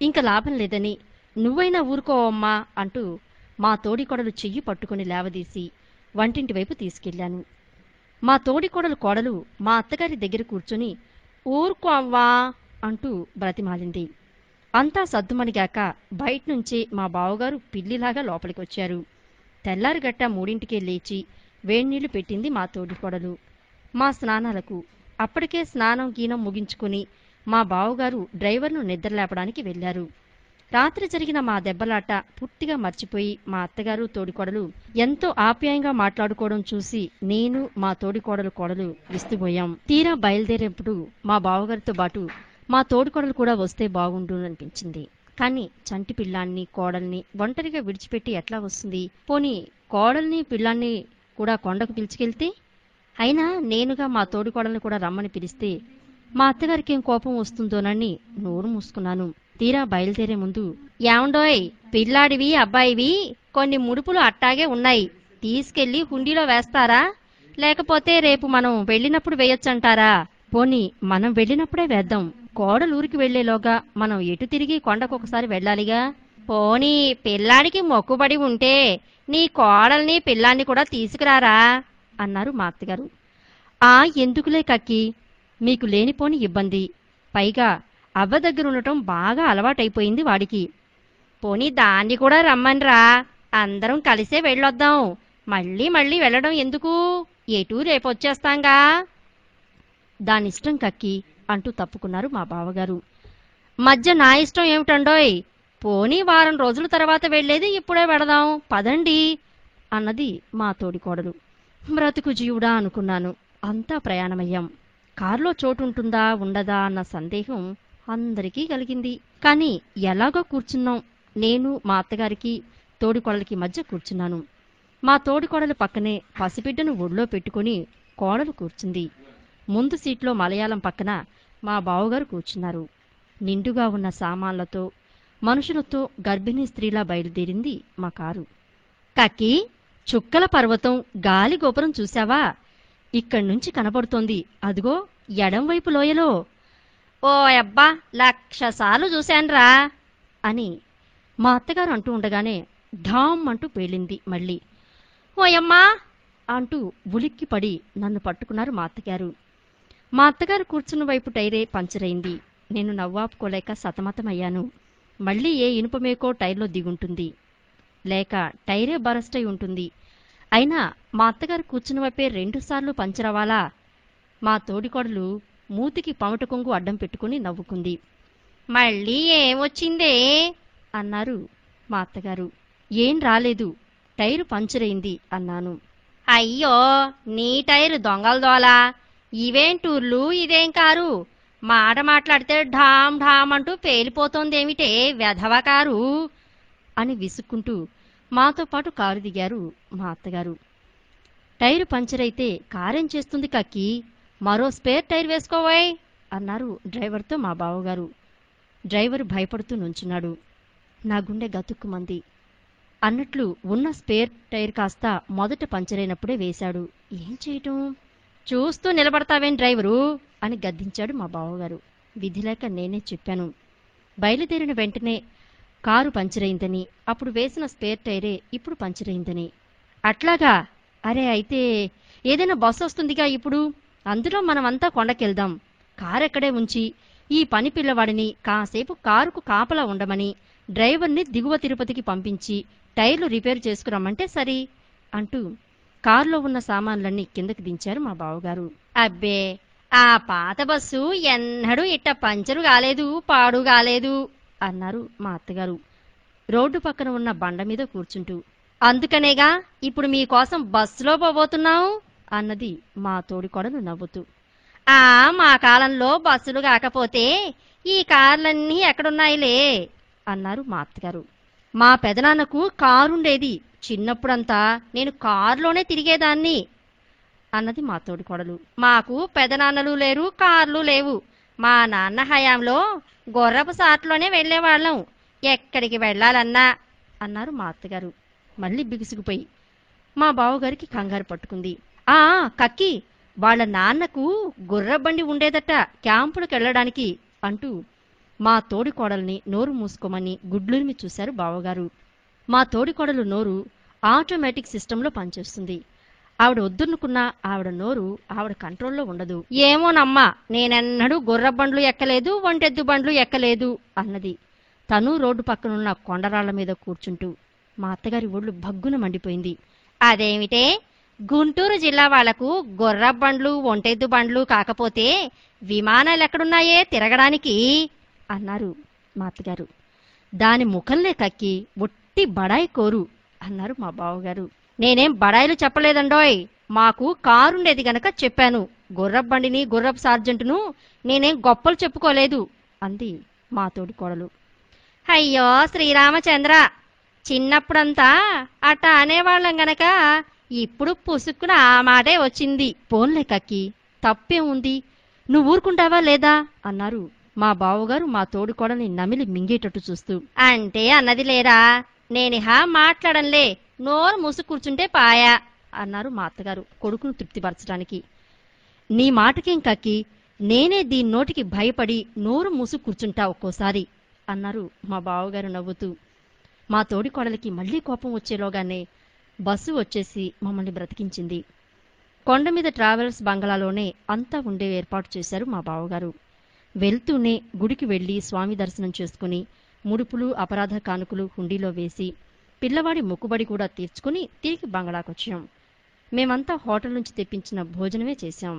ఇంక లాభం లేదని నువ్వైనా ఊరుకోవమ్మా అంటూ మా తోడికోడలు చెయ్యి పట్టుకుని లేవదీసి వంటింటి వైపు తీసుకెళ్లాను మా తోడికోడలు కోడలు మా అత్తగారి దగ్గర కూర్చుని ఊరుకో అవ్వా అంటూ బ్రతిమాలింది అంతా సద్దుమణిగాక బయట్నుంచి మా బావగారు పిల్లిలాగా లోపలికొచ్చారు తెల్లారిగట్ట మూడింటికే లేచి వేడినీళ్లు పెట్టింది మా తోడికోడలు మా స్నానాలకు అప్పటికే స్నానం గీనం ముగించుకుని మా బావగారు డ్రైవర్ను నిద్రలేపడానికి వెళ్లారు రాత్రి జరిగిన మా దెబ్బలాట పూర్తిగా మర్చిపోయి మా అత్తగారు తోడికోడలు ఎంతో ఆప్యాయంగా మాట్లాడుకోవడం చూసి నేను మా తోడికోడలు కోడలు విస్తుపోయాం తీరా బయలుదేరేప్పుడు మా బావగారితో పాటు మా తోడికోడలు కూడా వస్తే బాగుండు అనిపించింది కానీ చంటి పిల్లాన్ని కోడల్ని ఒంటరిగా విడిచిపెట్టి ఎట్లా వస్తుంది పోనీ కోడల్ని పిల్లాన్ని కూడా కొండకు పిలుచుకెళ్తే అయినా నేనుగా మా తోడికోడల్ని కూడా రమ్మని పిలిస్తే మా అత్తగారికి ఏం కోపం వస్తుందోనని నోరు మూసుకున్నాను తీరా బయలుదేరే ముందు ఏమండోయ్ పిల్లాడివి అబ్బాయివి కొన్ని ముడుపులు అట్టాగే ఉన్నాయి తీసుకెళ్లి హుండీలో వేస్తారా లేకపోతే రేపు మనం వెళ్ళినప్పుడు వేయొచ్చంటారా పోనీ మనం వెళ్ళినప్పుడే వేద్దాం కోడలు ఊరికి వెళ్లేలోగా మనం ఎటు తిరిగి కొండకు ఒకసారి వెళ్ళాలిగా పోనీ పిల్లాడికి మొక్కుబడి ఉంటే నీ కోడల్ని పిల్లాన్ని కూడా తీసుకురారా అన్నారు మా అత్తగారు ఆ ఎందుకులే కక్కి మీకు లేనిపోని ఇబ్బంది పైగా అవ్వ దగ్గర ఉండటం బాగా అలవాటైపోయింది వాడికి పోనీ దాన్ని కూడా రమ్మన్రా అందరం కలిసే వెళ్ళొద్దాం మళ్ళీ మళ్ళీ వెళ్ళడం ఎందుకు ఎటు రేపొచ్చేస్తాంగా దానిష్టం కక్కి అంటూ తప్పుకున్నారు మా బావగారు మధ్య నా ఇష్టం ఏమిటండోయ్ పోనీ వారం రోజుల తర్వాత వెళ్ళేది ఇప్పుడే వెడదాం పదండి అన్నది మా తోడికోడలు బ్రతుకు జీవుడా అనుకున్నాను అంతా ప్రయాణమయ్యాం కారులో చోటుంటుందా ఉండదా అన్న సందేహం అందరికీ కలిగింది కానీ ఎలాగో కూర్చున్నాం నేను మా అత్తగారికి తోడికోడలికి మధ్య కూర్చున్నాను మా తోడికోడలు పక్కనే పసిబిడ్డను ఒళ్ళో పెట్టుకుని కోడలు కూర్చుంది ముందు సీట్లో మలయాళం పక్కన మా బావగారు కూర్చున్నారు నిండుగా ఉన్న సామాన్లతో మనుషులతో గర్భిణీ స్త్రీలా బయలుదేరింది మా కారు కక్కి చుక్కల పర్వతం గాలి గోపురం చూశావా ఇక్కడి నుంచి కనబడుతోంది అదిగో ఎడం వైపు లోయలో ఓ అబ్బా లక్ష సార్లు చూశాన్రా అని మా అత్తగారు అంటూ ఉండగానే ఢామ్ అంటూ పేలింది మళ్ళీ ఓయమ్మా అంటూ ఉలిక్కి పడి నన్ను పట్టుకున్నారు మా అత్తగారు మా అత్తగారు కూర్చున్న వైపు టైరే పంచరైంది నేను నవ్వాపుకోలేక సతమతమయ్యాను మళ్ళీ ఏ ఇనుపమేకో టైర్లో దిగుంటుంది లేక టైరే బరస్ట్ అయి ఉంటుంది అయినా మా అత్తగారు కూర్చున్న వైపే రెండుసార్లు పంచరవ్వాలా మా తోడికోడలు మూతికి పమట కొంగు అడ్డం పెట్టుకుని నవ్వుకుంది మళ్ళీ ఏమొచ్చిందే అన్నారు మా అత్తగారు ఏం రాలేదు టైరు పంచరైంది అన్నాను అయ్యో నీ టైరు దొంగల దోలా ఇవేం టూర్లు ఇదేం కారు మాట మాట్లాడితే ఢామ్ ఢామ్ అంటూ పేలిపోతోందేమిటే వెధవ కారు అని విసుక్కుంటూ మాతో పాటు కారు దిగారు మా అత్తగారు టైరు పంచర్ అయితే కారేం చేస్తుంది కక్కి మరో స్పేర్ టైర్ వేసుకోవాయ్ అన్నారు డ్రైవర్తో మా బావగారు డ్రైవర్ భయపడుతూ నుంచున్నాడు నా గుండె గతుక్కుమంది అన్నట్లు ఉన్న స్పేర్ టైర్ కాస్త మొదట పంచరైనప్పుడే వేశాడు ఏం చేయటం చూస్తూ నిలబడతావేం డ్రైవరు అని గద్దించాడు మా బావగారు విధిలేక నేనే చెప్పాను బయలుదేరిన వెంటనే కారు పంచరైందని అప్పుడు వేసిన స్పేర్ టైరే ఇప్పుడు పంచరైందని అట్లాగా అరే అయితే ఏదైనా బస్సు వస్తుందిగా ఇప్పుడు అందులో మనమంతా కొండకెళ్దాం కారు ఎక్కడే ఉంచి ఈ పని పిల్లవాడిని కాసేపు కారుకు కాపలా ఉండమని డ్రైవర్ని దిగువ తిరుపతికి పంపించి టైర్లు రిపేర్ చేసుకురమ్మంటే సరి అంటూ కారులో ఉన్న సామాన్లన్నీ కిందకి దించారు మా బావగారు అబ్బే ఆ పాత బస్సు ఎన్నడూ ఇట్ట పంచరు కాలేదు పాడు కాలేదు అన్నారు మా అత్తగారు రోడ్డు పక్కన ఉన్న బండ మీద కూర్చుంటూ అందుకనేగా ఇప్పుడు మీకోసం బస్సులో పోబోతున్నాం అన్నది మా తోడికోడలు నవ్వుతూ ఆ మా కాలంలో బస్సులు కాకపోతే ఈ కార్లన్నీ ఎక్కడున్నాయిలే అన్నారు మా అత్తగారు మా పెదనాన్నకు కారుండేది చిన్నప్పుడంతా నేను కారులోనే తిరిగేదాన్ని అన్నది మా తోడికోడలు మాకు పెదనాన్నలు లేరు కార్లు లేవు మా నాన్న హయాంలో గొర్రపు సాట్లోనే వెళ్ళేవాళ్ళం ఎక్కడికి వెళ్ళాలన్నా అన్నారు మా అత్తగారు మళ్ళీ బిగుసుకుపోయి మా బావగారికి కంగారు పట్టుకుంది ఆ కక్కి వాళ్ళ నాన్నకు గుర్రబండి ఉండేదట క్యాంపులకు వెళ్ళడానికి అంటూ మా తోడి కోడల్ని నోరు మూసుకోమని గుడ్లురిమి చూశారు బావగారు మా తోడి కోడలు నోరు ఆటోమేటిక్ సిస్టంలో పనిచేస్తుంది ఆవిడ వద్దునుకున్నా ఆవిడ నోరు ఆవిడ కంట్రోల్లో ఉండదు ఏమోనమ్మా నేనెన్నడూ గుర్ర బండ్లు ఎక్కలేదు ఒంటెద్దు బండ్లు ఎక్కలేదు అన్నది తను రోడ్డు పక్కనున్న కొండరాళ్ల మీద కూర్చుంటూ మా అత్తగారి ఒళ్ళు భగ్గున మండిపోయింది అదేమిటే గుంటూరు జిల్లా వాళ్లకు గొర్ర బండ్లు ఒంటెద్దు బండ్లు కాకపోతే విమానాలు ఎక్కడున్నాయే తిరగడానికి అన్నారు మా అత్తగారు దాని ముఖంలే కక్కి ఒట్టి బడాయి కోరు అన్నారు మా బావగారు నేనేం బడాయిలు చెప్పలేదండోయ్ మాకు కారుండేది గనక చెప్పాను గుర్రపు బండిని గుర్రపు సార్జెంటును నేనేం గొప్పలు చెప్పుకోలేదు అంది మా తోడి కోడలు అయ్యో శ్రీరామచంద్ర చిన్నప్పుడంతా అట్ట అనేవాళ్ళం గనక ఇప్పుడు పుసుక్కున ఆ మాటే వచ్చింది పోన్లే కక్కి తప్పేం ఉంది నువ్వు ఊరుకుంటావా లేదా అన్నారు మా బావగారు మా తోడుకోడని నమిలి మింగేటట్టు చూస్తూ అంటే అన్నది లేరా నేనిహా మాట్లాడంలే నోరు మూసు కూర్చుంటే పాయా అన్నారు మా అత్తగారు కొడుకును తృప్తిపరచడానికి నీ మాటకేం కక్కి నేనే దీని నోటికి భయపడి నోరు మూసు కూర్చుంటా ఒక్కోసారి అన్నారు మా బావగారు నవ్వుతూ మా తోడి కోడలికి మళ్లీ కోపం వచ్చేలోగానే బస్సు వచ్చేసి మమ్మల్ని బ్రతికించింది కొండ మీద ట్రావెల్స్ బంగళాలోనే అంతా ఉండే ఏర్పాటు చేశారు మా బావగారు వెళ్తూనే గుడికి వెళ్లి స్వామి దర్శనం చేసుకుని ముడుపులు అపరాధ కానుకలు హుండీలో వేసి పిల్లవాడి మొక్కుబడి కూడా తీర్చుకుని తిరిగి బంగళాకొచ్చాం మేమంతా హోటల్ నుంచి తెప్పించిన భోజనమే చేశాం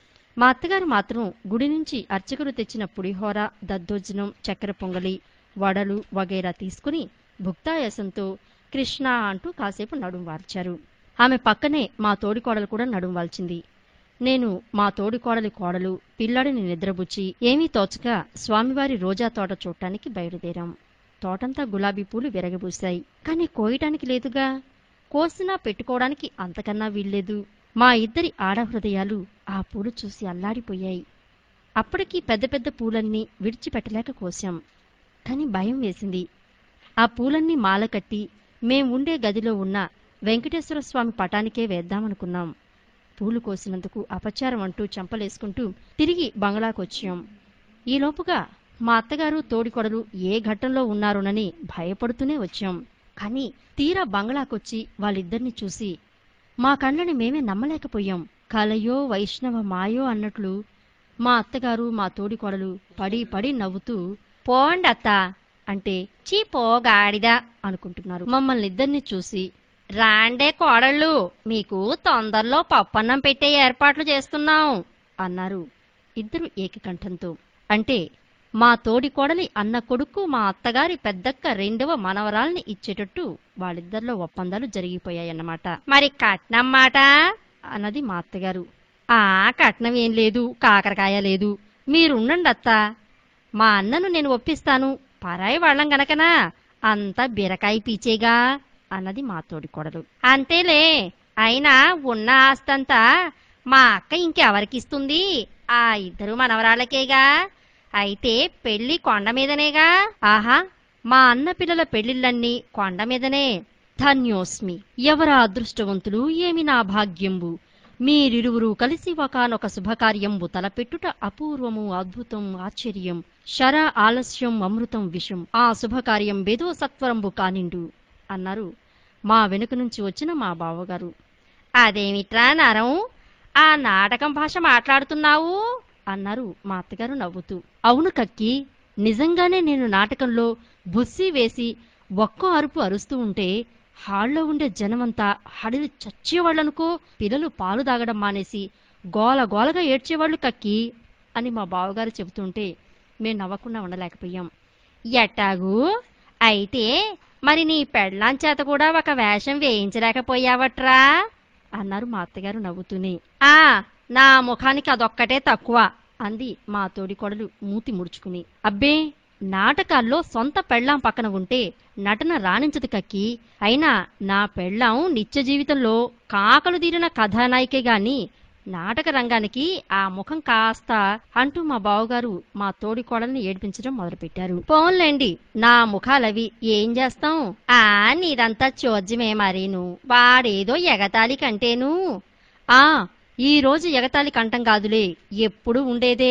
మా అత్తగారు మాత్రం గుడి నుంచి అర్చకులు తెచ్చిన పులిహోర దద్దోజనం చక్కెర పొంగలి వడలు వగైరా తీసుకుని భుక్తాయాసంతో కృష్ణ అంటూ కాసేపు నడుం వార్చారు ఆమె పక్కనే మా తోడికోడలు కూడా నడుం వాల్చింది నేను మా తోడికోడలి కోడలు పిల్లాడిని నిద్రబుచ్చి ఏమీ తోచక స్వామివారి రోజా తోట చూడటానికి బయలుదేరాం తోటంతా గులాబీ పూలు విరగబూశాయి కాని కోయటానికి లేదుగా కోసినా పెట్టుకోవడానికి అంతకన్నా వీల్లేదు మా ఇద్దరి ఆడ హృదయాలు ఆ పూలు చూసి అల్లాడిపోయాయి అప్పటికి పెద్ద పెద్ద పూలన్నీ విడిచిపెట్టలేక కోశాం కాని భయం వేసింది ఆ పూలన్నీ మాల కట్టి మేం ఉండే గదిలో ఉన్న వెంకటేశ్వర స్వామి పటానికే వేద్దామనుకున్నాం పూలు కోసినందుకు అపచారం అంటూ చెంపలేసుకుంటూ తిరిగి బంగ్లాకొచ్చాం ఈలోపుగా మా అత్తగారు తోడికొడలు ఏ ఘట్టంలో ఉన్నారోనని భయపడుతూనే వచ్చాం కాని తీరా బంగ్లాకొచ్చి వాళ్ళిద్దరిని చూసి మా కళ్ళని మేమే నమ్మలేకపోయాం కలయో వైష్ణవ మాయో అన్నట్లు మా అత్తగారు మా తోడికొడలు పడి పడి నవ్వుతూ పోండి అత్త అంటే చీ పోగాడిదా అనుకుంటున్నారు మమ్మల్ని ఇద్దరిని చూసి రాండే కోడళ్ళు మీకు తొందరలో పప్పన్నం పెట్టే ఏర్పాట్లు చేస్తున్నాం అన్నారు ఇద్దరు ఏకకంఠంతో అంటే మా తోడి కోడలి అన్న కొడుకు మా అత్తగారి పెద్దక్క రెండవ మనవరాల్ని ఇచ్చేటట్టు వాళ్ళిద్దరిలో ఒప్పందాలు జరిగిపోయాయన్నమాట మరి కట్నం మాట అన్నది మా అత్తగారు ఆ కట్నం ఏం లేదు కాకరకాయ లేదు మీరుండండి అత్త మా అన్నను నేను ఒప్పిస్తాను పరాయి వాళ్ళం గనకనా అంత బీరకాయ పీచేగా అన్నది మా తోడి కోడలు అంతేలే అయినా ఉన్న ఆస్తంతా మా అక్క ఇంకెవరికిస్తుంది ఆ ఇద్దరు మనవరాళ్ళకేగా అయితే పెళ్లి కొండ మీదనేగా ఆహా మా అన్న పిల్లల పెళ్లిళ్ళన్నీ కొండ మీదనే ధన్యోస్మి ఎవర అదృష్టవంతులు ఏమి నా భాగ్యంబు మీరిరువురు కలిసి ఒకనొక శుభకార్యంబు తలపెట్టుట అపూర్వము అద్భుతం ఆశ్చర్యం శర ఆలస్యం అమృతం విషం ఆ శుభకార్యం బేదో సత్వరంబు కానిండు అన్నారు మా వెనుక నుంచి వచ్చిన మా బావగారు అదేమిట్రా నరం ఆ నాటకం భాష మాట్లాడుతున్నావు అన్నారు మా అత్తగారు నవ్వుతూ అవును కక్కి నిజంగానే నేను నాటకంలో బుస్సి వేసి ఒక్కో అరుపు అరుస్తూ ఉంటే హాల్లో ఉండే జనమంతా హడిలి చచ్చేవాళ్ళనుకో పిల్లలు పాలు తాగడం మానేసి గోల గోలగా ఏడ్చేవాళ్ళు కక్కి అని మా బావగారు చెబుతుంటే మేము నవ్వకుండా ఉండలేకపోయాం ఎట్టాగు అయితే మరి నీ పెళ్ళాం చేత కూడా ఒక వేషం వేయించలేకపోయావట్రా అన్నారు మా అత్తగారు నవ్వుతూనే ఆ నా ముఖానికి అదొక్కటే తక్కువ అంది మా తోడికోడలు మూతి ముడుచుకుని అబ్బే నాటకాల్లో సొంత పెళ్ళాం పక్కన ఉంటే నటన రాణించదు కక్కి అయినా నా పెళ్ళాం నిత్య జీవితంలో కాకలు తీరిన కథానాయికే గాని నాటక రంగానికి ఆ ముఖం కాస్త అంటూ మా బావగారు మా తోడి కోడల్ని ఏడిపించడం మొదలుపెట్టారు పోన్లేండి నా ముఖాలవి ఏం చేస్తాం ఆ నీదంతా చోద్యమే మరీను వాడేదో ఎగతాళి కంటేను ఆ ఈ రోజు ఎగతాళి కంఠం కాదులే ఎప్పుడు ఉండేదే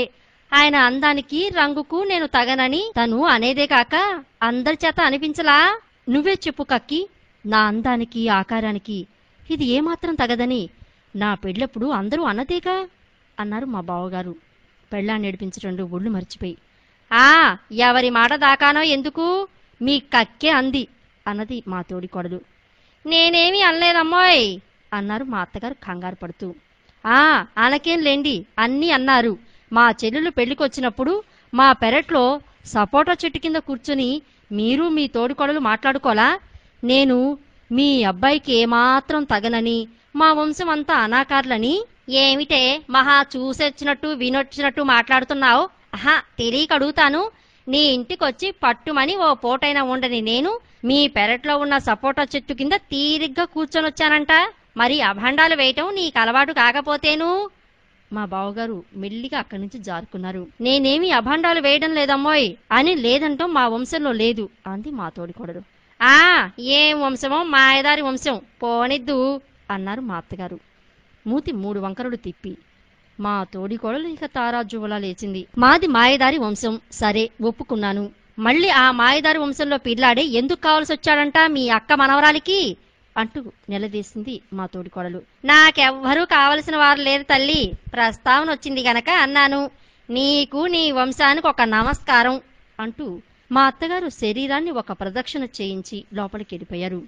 ఆయన అందానికి రంగుకు నేను తగనని తను అనేదే కాక అందరి చేత అనిపించలా నువ్వే చెప్పు కక్కి నా అందానికి ఆకారానికి ఇది ఏమాత్రం తగదని నా పెళ్ళప్పుడు అందరూ అన్నదేగా అన్నారు మా బావగారు పెళ్ళాన్ని నేడిపించటంలో ఒళ్ళు మర్చిపోయి ఆ ఎవరి మాట దాకానో ఎందుకు మీ కక్కే అంది అన్నది మా తోడికోడలు నేనేమీ అనలేదమ్మోయ్ అన్నారు మా అత్తగారు కంగారు పడుతూ ఆ అనకేం లేండి అన్నీ అన్నారు మా చెల్లెలు పెళ్లికొచ్చినప్పుడు మా పెరట్లో సపోటా చెట్టు కింద కూర్చుని మీరు మీ తోడికోడలు మాట్లాడుకోలా నేను మీ అబ్బాయికి ఏమాత్రం తగనని మా వంశం అంతా అనాకార్లని ఏమిటే మహా చూసొచ్చినట్టు వినొచ్చినట్టు మాట్లాడుతున్నావు ఆహా తెలియక అడుగుతాను నీ ఇంటికొచ్చి పట్టుమని ఓ పూటైనా ఉండని నేను మీ పెరట్లో ఉన్న సపోటా చెట్టు కింద తీరిగ్గా కూర్చొనొచ్చానంట మరి అభండాలు వేయటం నీకు అలవాటు కాకపోతేను మా బావగారు మెల్లిగా అక్కడి నుంచి జారుకున్నారు నేనేమి అభండాలు వేయడం లేదమ్మోయ్ అని లేదంటాం మా వంశంలో లేదు అంది మా తోడికోడలు ఆ ఏం వంశమో మాయదారి వంశం పోనిద్దు అన్నారు మా అత్తగారు మూతి మూడు వంకరలు తిప్పి మా తోడికోడలు ఇక తారాజువలా లేచింది మాది మాయదారి వంశం సరే ఒప్పుకున్నాను మళ్ళీ ఆ మాయదారి వంశంలో పిల్లాడే ఎందుకు కావలసి వచ్చాడంట మీ అక్క మనవరాలికి అంటూ నిలదీసింది మా తోడికోడలు నాకెవ్వరూ కావలసిన వారు లేరు తల్లి ప్రస్తావన వచ్చింది గనక అన్నాను నీకు నీ వంశానికి ఒక నమస్కారం అంటూ మా అత్తగారు శరీరాన్ని ఒక ప్రదక్షిణ చేయించి లోపలికి వెళ్ళిపోయారు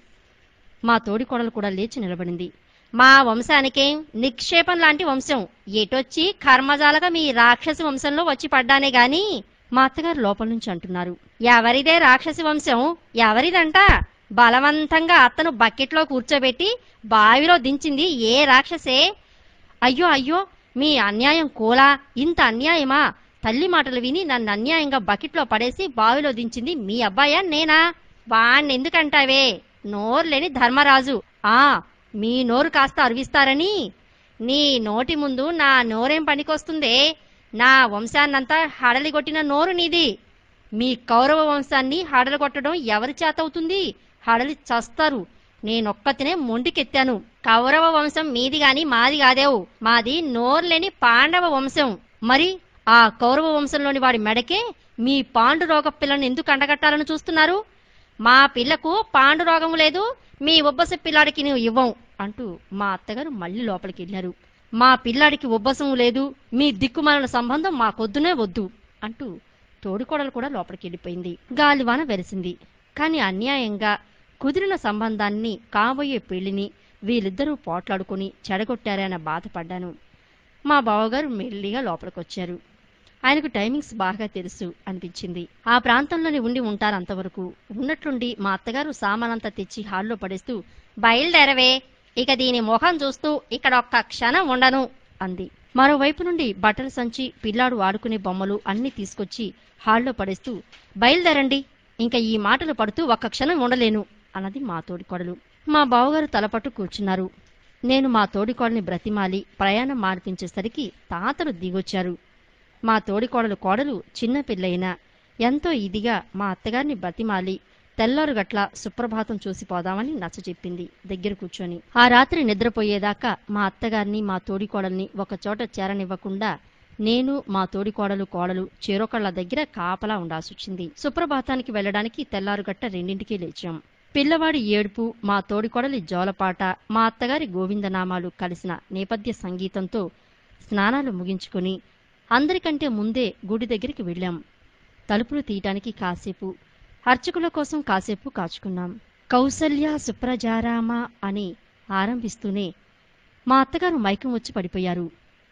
మా తోడికోడలు కూడా లేచి నిలబడింది మా వంశానికేం నిక్షేపం లాంటి వంశం ఎటొచ్చి కర్మజాలగా మీ రాక్షసి వంశంలో వచ్చి పడ్డానే గాని మా అత్తగారు లోపల నుంచి అంటున్నారు ఎవరిదే రాక్షసి వంశం ఎవరిదంట బలవంతంగా అత్తను బకెట్లో కూర్చోబెట్టి బావిలో దించింది ఏ రాక్షసే అయ్యో అయ్యో మీ అన్యాయం కోలా ఇంత అన్యాయమా తల్లి మాటలు విని నన్ను అన్యాయంగా బకెట్లో పడేసి బావిలో దించింది మీ అబ్బాయా నేనా వాణ్ణి ఎందుకంటావే నోరు లేని ధర్మరాజు ఆ మీ నోరు కాస్త అరివిస్తారని నీ నోటి ముందు నా నోరేం పనికొస్తుందే నా వంశాన్నంతా హడలిగొట్టిన నోరు నీది మీ కౌరవ వంశాన్ని హడలగొట్టడం ఎవరి చేత అవుతుంది హడలి చస్తారు నేనొక్కతినే మొండికెత్తాను కౌరవ వంశం మీది గాని మాది కాదేవు మాది నోర్లేని పాండవ వంశం మరి ఆ కౌరవ వంశంలోని వాడి మెడకే మీ పాండురోగ పిల్లను ఎందుకు అండగట్టాలని చూస్తున్నారు మా పిల్లకు పాండురోగం లేదు మీ ఉబ్బస పిల్లాడికి నువ్వు ఇవ్వం అంటూ మా అత్తగారు మళ్ళీ లోపలికి వెళ్ళారు మా పిల్లాడికి ఉబ్బసం లేదు మీ దిక్కుమాలిన సంబంధం మాకొద్దునే వద్దు అంటూ తోడికోడలు కూడా లోపలికి వెళ్ళిపోయింది గాలివాన వెలిసింది కాని అన్యాయంగా కుదిరిన సంబంధాన్ని కాబోయే పెళ్లిని వీళ్ళిద్దరూ పోట్లాడుకుని చెడగొట్టారే అన్న బాధపడ్డాను మా బావగారు మెల్లిగా లోపలికొచ్చారు ఆయనకు టైమింగ్స్ బాగా తెలుసు అనిపించింది ఆ ప్రాంతంలోనే ఉండి ఉంటారు అంతవరకు ఉన్నట్లుండి మా అత్తగారు సామానంతా తెచ్చి హాల్లో పడేస్తూ బయలుదేరవే ఇక దీని ముఖం చూస్తూ ఇక్కడ ఒక్క క్షణం ఉండను అంది మరోవైపు నుండి బట్టల సంచి పిల్లాడు ఆడుకునే బొమ్మలు అన్ని తీసుకొచ్చి హాల్లో పడేస్తూ బయలుదేరండి ఇంకా ఈ మాటలు పడుతూ ఒక్క క్షణం ఉండలేను అన్నది మా తోడికోడలు మా బావగారు తలపట్టు కూర్చున్నారు నేను మా తోడికోడని బ్రతిమాలి ప్రయాణం మానిపించేసరికి తాతలు దిగొచ్చారు మా తోడికోడలు కోడలు చిన్న పిల్లయినా ఎంతో ఇదిగా మా అత్తగారిని బ్రతిమాలి తెల్లారుగట్ల సుప్రభాతం చూసి పోదామని నచ్చచెప్పింది దగ్గర కూర్చొని ఆ రాత్రి నిద్రపోయేదాకా మా అత్తగారిని మా తోడికోడల్ని ఒకచోట చేరనివ్వకుండా నేను మా తోడికోడలు కోడలు చేరొకళ్ళ దగ్గర కాపలా ఉండాల్సొచ్చింది సుప్రభాతానికి వెళ్ళడానికి తెల్లారుగట్ట రెండింటికి లేచాం పిల్లవాడి ఏడుపు మా తోడికోడలి జోలపాట మా అత్తగారి గోవిందనామాలు కలిసిన నేపథ్య సంగీతంతో స్నానాలు ముగించుకుని అందరికంటే ముందే గుడి దగ్గరికి వెళ్ళాం తలుపులు తీయటానికి కాసేపు అర్చకుల కోసం కాసేపు కాచుకున్నాం కౌసల్య సుప్రజారామ అని ఆరంభిస్తూనే మా అత్తగారు మైకం వచ్చి పడిపోయారు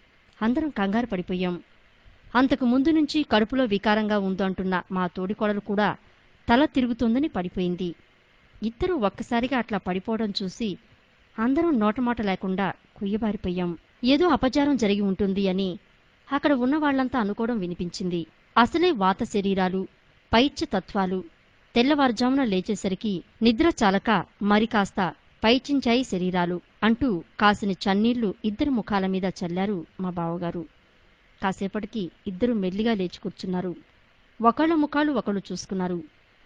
అందరం కంగారు పడిపోయాం అంతకు ముందు నుంచి కడుపులో వికారంగా ఉందంటున్న మా తోడికోడలు కూడా తల తిరుగుతోందని పడిపోయింది ఇద్దరూ ఒక్కసారిగా అట్లా పడిపోవడం చూసి అందరం నోటమాట లేకుండా కుయ్యబారిపోయాం ఏదో అపచారం జరిగి ఉంటుంది అని అక్కడ ఉన్న వాళ్ళంతా అనుకోవడం వినిపించింది అసలే వాత శరీరాలు పైచ్య తత్వాలు తెల్లవారుజామున లేచేసరికి నిద్ర చాలక మరి కాస్త పైచించాయి శరీరాలు అంటూ కాసిన చన్నీళ్లు ఇద్దరు ముఖాల మీద చల్లారు మా బావగారు కాసేపటికి ఇద్దరు మెల్లిగా లేచి కూర్చున్నారు ఒకళ్ళ ముఖాలు ఒకళ్ళు చూసుకున్నారు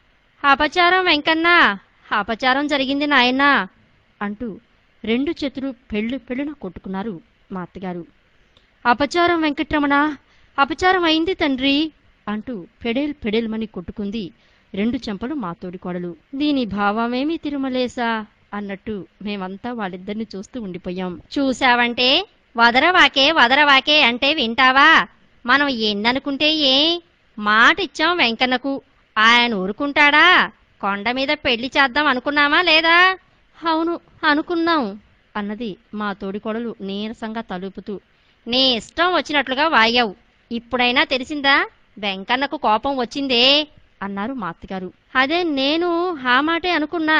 అపచారం వెంకన్నా అపచారం జరిగింది నాయనా అంటూ రెండు చేతులు పెళ్ళు పెళ్ళున కొట్టుకున్నారు మా అత్తగారు అపచారం వెంకట్రమణ అపచారం అయింది తండ్రి అంటూ పెడేల్ పెడేల్మని కొట్టుకుంది రెండు చెంపలు మా తోడికోడలు దీని భావమేమి తిరుమలేసా అన్నట్టు మేమంతా వాళ్ళిద్దరిని చూస్తూ ఉండిపోయాం చూశావంటే వదరవాకే వదరవాకే అంటే వింటావా మనం ఎన్ననుకుంటే ఏ మాట ఇచ్చాం వెంకన్నకు ఆయన ఊరుకుంటాడా కొండ మీద పెళ్లి చేద్దాం అనుకున్నామా లేదా అవును అనుకున్నాం అన్నది మా తోడికోడలు నీరసంగా తలుపుతూ నీ ఇష్టం వచ్చినట్లుగా వాగావు ఇప్పుడైనా తెలిసిందా వెంకన్నకు కోపం వచ్చిందే అన్నారు మా అత్తగారు అదే నేను ఆ మాటే అనుకున్నా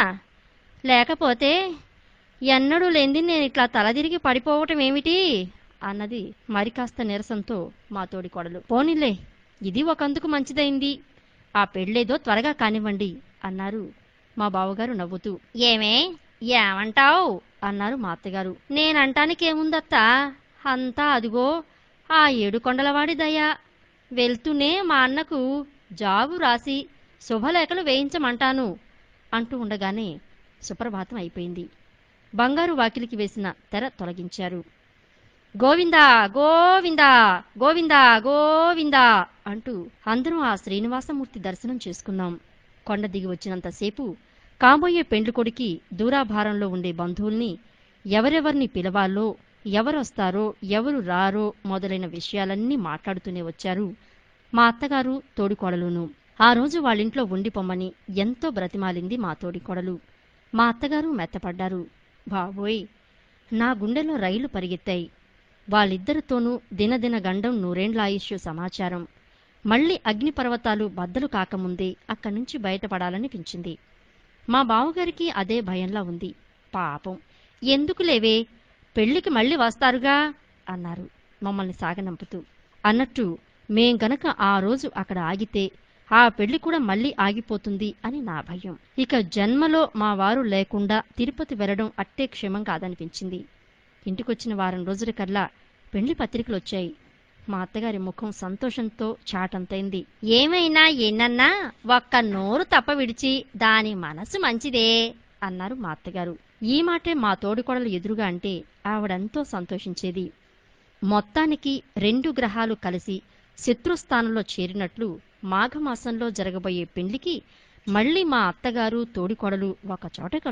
లేకపోతే ఎన్నడూ లేనిది నేను ఇట్లా తలదిరిగి పడిపోవటం ఏమిటి అన్నది మరి కాస్త నీరసంతో మా తోడికోడలు పోనీలే ఇది ఒకందుకు మంచిదైంది ఆ పెళ్ళేదో త్వరగా కానివ్వండి అన్నారు మా బావగారు నవ్వుతూ ఏమే ఏమంటావు అన్నారు మా అత్తగారు నేనంటానికేముందత్తా అంతా అదిగో ఆ ఏడు కొండలవాడి దయ వెళ్తూనే మా అన్నకు జాబు రాసి శుభలేఖలు వేయించమంటాను అంటూ ఉండగానే సుప్రభాతం అయిపోయింది బంగారు వాకిలికి వేసిన తెర తొలగించారు గోవిందా గోవిందా గోవిందా గోవిందా అంటూ అందరూ ఆ శ్రీనివాసమూర్తి దర్శనం చేసుకున్నాం కొండ దిగి వచ్చినంతసేపు కాబోయే పెండ్లి కొడుకి దూరాభారంలో ఉండే బంధువుల్ని ఎవరెవర్ని పిలవాలో ఎవరొస్తారో ఎవరు రారో మొదలైన విషయాలన్నీ మాట్లాడుతూనే వచ్చారు మా అత్తగారు తోడికోడలును ఆ రోజు వాళ్ళింట్లో ఉండిపోమ్మని ఎంతో బ్రతిమాలింది మా తోడికోడలు మా అత్తగారు మెత్తపడ్డారు బాబోయ్ నా గుండెలో రైలు పరిగెత్తాయి వాళ్ళిద్దరితోనూ దినదిన గండం నూరేండ్ల ఆయుష్యు సమాచారం మళ్ళీ అగ్నిపర్వతాలు బద్దలు కాకముందే అక్కడి నుంచి బయటపడాలనిపించింది మా బావగారికి అదే భయంలా ఉంది పాపం ఎందుకు లేవే పెళ్లికి మళ్ళీ వస్తారుగా అన్నారు మమ్మల్ని సాగనంపుతూ అన్నట్టు మేం గనక ఆ రోజు అక్కడ ఆగితే ఆ పెళ్లి కూడా మళ్ళీ ఆగిపోతుంది అని నా భయం ఇక జన్మలో మా వారు లేకుండా తిరుపతి వెళ్లడం అట్టే క్షేమం కాదనిపించింది ఇంటికొచ్చిన వారం రోజుల కల్లా పెళ్లి పత్రికలు వచ్చాయి మా అత్తగారి ముఖం సంతోషంతో చాటంతైంది ఏమైనా ఎన్నన్నా ఒక్క నోరు తప్ప విడిచి దాని మనసు మంచిదే అన్నారు మా అత్తగారు ఈ మాటే మా తోడికోడలు ఎదురుగా అంటే ఆవిడంతో సంతోషించేది మొత్తానికి రెండు గ్రహాలు కలిసి శత్రుస్థానంలో చేరినట్లు మాఘమాసంలో జరగబోయే పెండ్లికి మళ్ళీ మా అత్తగారు తోడికోడలు ఒకచోట